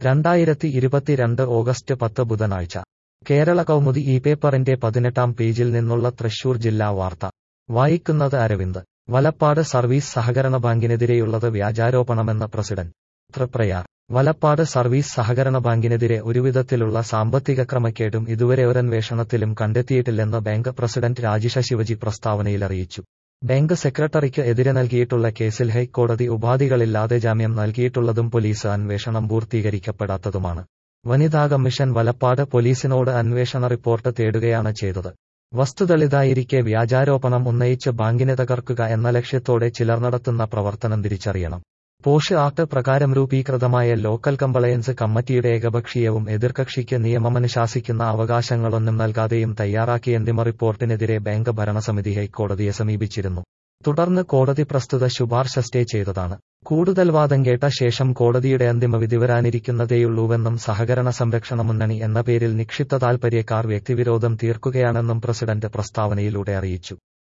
രണ്ടായിരത്തി ഇരുപത്തിരണ്ട് ഓഗസ്റ്റ് പത്ത് ബുധനാഴ്ച കേരള കൗമുദി ഈ പേപ്പറിന്റെ പതിനെട്ടാം പേജിൽ നിന്നുള്ള തൃശൂർ ജില്ലാ വാർത്ത വായിക്കുന്നത് അരവിന്ദ് വലപ്പാട് സർവീസ് സഹകരണ ബാങ്കിനെതിരെയുള്ളത് വ്യാജാരോപണമെന്ന പ്രസിഡന്റ് തൃപ്രയാർ വലപ്പാട് സർവീസ് സഹകരണ ബാങ്കിനെതിരെ ഒരുവിധത്തിലുള്ള സാമ്പത്തിക ക്രമക്കേടും ഇതുവരെ ഒരന്വേഷണത്തിലും കണ്ടെത്തിയിട്ടില്ലെന്ന് ബാങ്ക് പ്രസിഡന്റ് രാജിഷ ശിവജി പ്രസ്താവനയിൽ അറിയിച്ചു ബാങ്ക് സെക്രട്ടറിക്ക് എതിരെ നൽകിയിട്ടുള്ള കേസിൽ ഹൈക്കോടതി ഉപാധികളില്ലാതെ ജാമ്യം നൽകിയിട്ടുള്ളതും പോലീസ് അന്വേഷണം പൂർത്തീകരിക്കപ്പെടാത്തതുമാണ് വനിതാ കമ്മീഷൻ വലപ്പാട് പോലീസിനോട് അന്വേഷണ റിപ്പോർട്ട് തേടുകയാണ് ചെയ്തത് വസ്തുതളിതായിരിക്കെ വ്യാജാരോപണം ഉന്നയിച്ച് ബാങ്കിനെ തകർക്കുക എന്ന ലക്ഷ്യത്തോടെ ചിലർ നടത്തുന്ന പ്രവർത്തനം തിരിച്ചറിയണം പോഷ് ആക്ട് പ്രകാരം രൂപീകൃതമായ ലോക്കൽ കംപ്ലയൻസ് കമ്മിറ്റിയുടെ ഏകപക്ഷീയവും എതിർകക്ഷിക്ക് നിയമമനുശാസിക്കുന്ന അവകാശങ്ങളൊന്നും നൽകാതെയും തയ്യാറാക്കിയ അന്തിമ റിപ്പോർട്ടിനെതിരെ ബാങ്ക് ഭരണസമിതി ഹൈക്കോടതിയെ സമീപിച്ചിരുന്നു തുടർന്ന് കോടതി പ്രസ്തുത ശുപാർശ സ്റ്റേ ചെയ്തതാണ് കൂടുതൽ വാദം കേട്ട ശേഷം കോടതിയുടെ അന്തിമ വിധി വരാനിരിക്കുന്നതേയുള്ളൂവെന്നും സഹകരണ സംരക്ഷണ മുന്നണി എന്ന പേരിൽ നിക്ഷിപ്ത താൽപര്യക്കാർ വ്യക്തിവിരോധം തീർക്കുകയാണെന്നും പ്രസിഡന്റ് പ്രസ്താവനയിലൂടെ അറിയിച്ചു